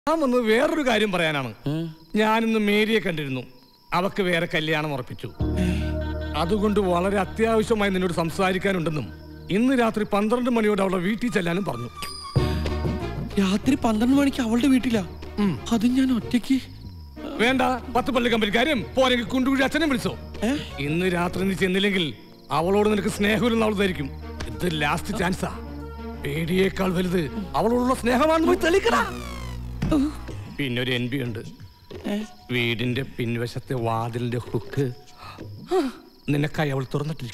ഞാൻ വന്നത് വേറൊരു കാര്യം പറയാനാണ് ഞാനിന്ന് മേരിയെ കണ്ടിരുന്നു അവക്ക് വേറെ കല്യാണം ഉറപ്പിച്ചു അതുകൊണ്ട് വളരെ അത്യാവശ്യമായി നിന്നോട് സംസാരിക്കാനുണ്ടെന്നും ഇന്ന് രാത്രി പന്ത്രണ്ട് മണിയോടെ അവളുടെ വീട്ടിൽ ചെല്ലാനും പറഞ്ഞു രാത്രി പന്ത്രണ്ട് മണിക്ക് അവളുടെ വീട്ടിലാ അത് ഞാൻ ഒറ്റയ്ക്ക് വേണ്ട പത്ത് പള്ളി കമ്പനിക്കാരും പോരെങ്കിൽ കുണ്ടുകുഴി അച്ഛനെ വിളിച്ചോ ഇന്ന് രാത്രി നീ ചെന്നില്ലെങ്കിൽ അവളോട് നിനക്ക് സ്നേഹമില്ലെന്ന് അവൾ ധരിക്കും ഇത് ലാസ്റ്റ് ചാൻസാ പേടിയേക്കാൾ വലുത് അവളോടുള്ള സ്നേഹമാണെന്ന് പോയി തെളിക്കടാ പിന്നെ ഒരു എൻ ബി ഉണ്ട് വീടിന്റെ പിൻവശത്തെ വാതിലിന്റെ ഹുക്ക് നിനക്കായി അവൾ തുറന്നിട്ടില്ല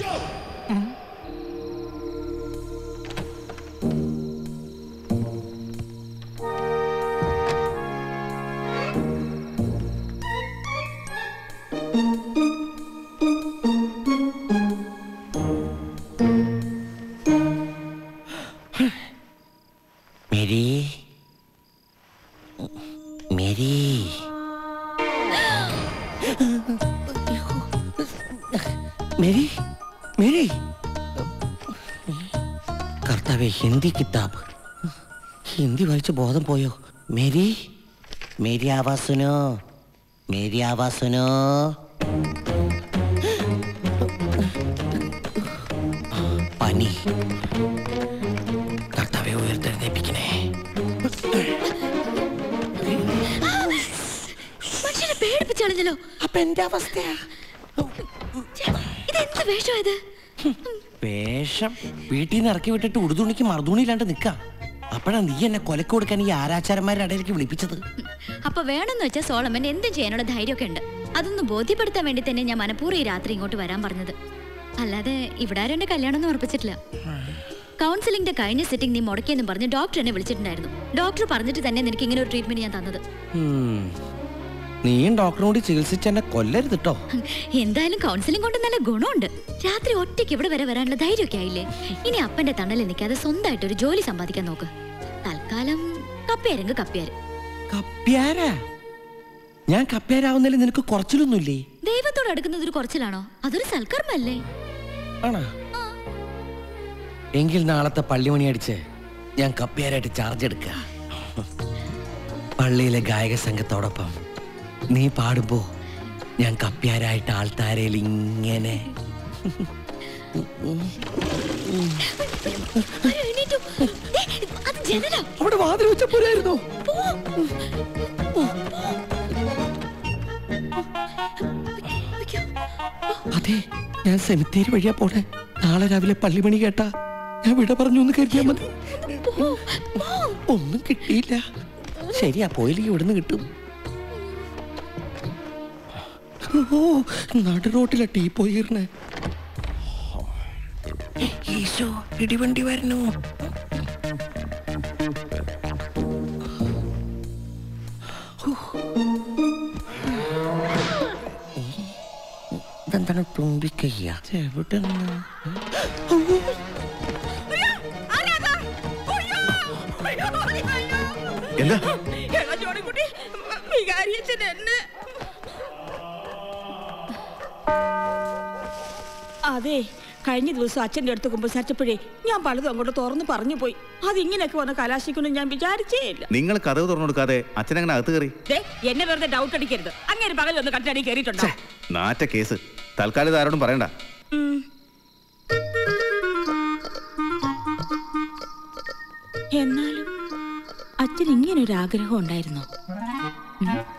മേരി മേരി മേരി മേരി കർത്താവെ ഹിന്ദി കിതാബ് ഹിന്ദി വായിച്ച് ബോധം പോയോ മേരി മേരി ആവാസ് സുനോ മേരി ആവാസ് സുനോ പനി കർത്താവെ ഉയർത്തെഴുന്നേപ്പിക്കണേ മനുഷ്യനെ പേടിപ്പിച്ചാളഞ്ഞല്ലോ അപ്പൊ എന്റെ അവസ്ഥയാ ഇതെന്ത് വേഷം ഇത് വേഷം വീട്ടിൽ നിന്ന് ഇറക്കി വിട്ടിട്ട് ഉടുതുണിക്ക് മറുതുണിയില്ലാണ്ട് നിക്ക അപ്പഴാ നീ എന്നെ കൊലക്ക് കൊടുക്കാൻ ഈ ആരാച്ചാരന്മാരുടെ ഇടയിലേക്ക് വിളിപ്പിച്ചത് അപ്പൊ വേണമെന്ന് വെച്ചാൽ സോളമൻ എന്തും ചെയ്യാനുള്ള ധൈര്യമൊക്കെ ഉണ്ട് അതൊന്ന് ബോധ്യപ്പെടുത്താൻ വേണ്ടി തന്നെ ഞാൻ മനഃപൂർവ്വം ഈ രാത്രി ഇങ്ങോട്ട് വരാൻ പറഞ്ഞത് അല്ലാതെ ഇവിടെ ആരും എന്റെ കല്യാണം ഒന്നും ഉറപ്പിച്ചിട്ടില്ല കൗൺസിലിംഗിന്റെ കഴിഞ്ഞ സിറ്റിംഗ് നീ മുടക്കിയെന്നും പറഞ്ഞ് ഡോക്ടർ എന്നെ വിളിച്ചിട്ടുണ്ടായിരുന്നു ഡോക്ടർ പറഞ്ഞിട്ട് തന്നെ നിനക്ക് ഇങ്ങനെ ഒരു ട്രീറ്റ്മെന്റ് ഞാൻ തന്നത് ഉം. നീയും ഡോക്ടറും കൂടി ചികിത്സിച്ച് എന്നെ കൊല്ലരുത് കേട്ടോ എന്തായാലും കൗൺസിലിംഗ് കൊണ്ട് നല്ല ഗുണമുണ്ട് രാത്രി ഒറ്റയ്ക്ക് ഇവിടെ വരെ വരാനുള്ള ധൈര്യമൊക്കെ ആയില്ലേ ഇനി അപ്പന്റെ തണലിൽ നിൽക്കാതെ സ്വന്തമായിട്ട് ഒരു ജോലി സമ്പാദിക്കാൻ നോക്ക് തൽക്കാലം കപ്പിയാരെങ്ക് കപ്പിയാര് കപ്പ്യാരാ ഞാൻ കപ്പ്യാരാവുന്നതിൽ നിനക്ക് കുറച്ചിലൊന്നുമില്ലേ ദൈവത്തോട് അടുക്കുന്നത് ഒരു കുറച്ചിലാണോ അതൊരു സൽക്കർമ്മല്ലേ ആണോ എങ്കിൽ നാളത്തെ പള്ളിമണി അടിച്ച് ഞാൻ കപ്പ്യാരായിട്ട് ചാർജ് എടുക്കുക പള്ളിയിലെ ഗായക സംഘത്തോടൊപ്പം നീ പാടുമ്പോ ഞാൻ കപ്പ്യാരായിട്ട് ആൾത്താരയിൽ ഇങ്ങനെ ആരോ എണീറ്റു. ദേ, അത് ജനലാ. അവിടെ വാതിൽ വെച്ച പോരായിരുന്നോ പോ. വെക്കോ. അതെ ഞാൻ സെമിത്തേരി വഴിയാ പോണേ നാളെ രാവിലെ പള്ളിമണി കേട്ടാ ഞാൻ വിട പറഞ്ഞു എന്ന് കരുതിയാ മതി പോ. പോ. ഒന്നും കിട്ടിയില്ല ശരിയാ പോയില്ലെങ്കിൽ ഇവിടുന്ന് കിട്ടും ഓ നടു റോട്ടിലാ ടീ പോയിരുന്നേ ഈശോ ഇടിവണ്ടി വരണു ഇതെന്താണ് തുമ്പിക്കയ്യ എവിടെ എന്താ ജോണിക്കുട്ടി വികാരിയച്ഛൻ എന്നെ അതെ കഴിഞ്ഞ ദിവസം അച്ഛൻ്റെ അടുത്ത് കുമ്പസാരിച്ചപ്പോഴേ ഞാൻ പലതും അങ്ങോട്ട് തുറന്ന് പറഞ്ഞു പോയി അതിങ്ങനെയൊക്കെ വന്ന് കലാശിക്കുന്നു ഞാൻ വിചാരിച്ചേ ഇല്ല നിങ്ങൾ കഥവ് തുറന്നു കൊടുക്കാതെ അച്ഛൻ അങ്ങനെ അകത്ത് കയറി ദേ, എന്നെ വെറുതെ ഡൗട്ട് അടിക്കരുത് അങ്ങനെ പകൽ വന്ന് കട്ടടി കയറിയിട്ടുണ്ടോ നാറ്റ കേസ് തൽക്കാലം ഇത് ആരോടും പറയണ്ട ഉം. എന്നാലും അച്ഛൻ ഇങ്ങനെ ഒരു ആഗ്രഹം ഉണ്ടായിരുന്നോ ഉം?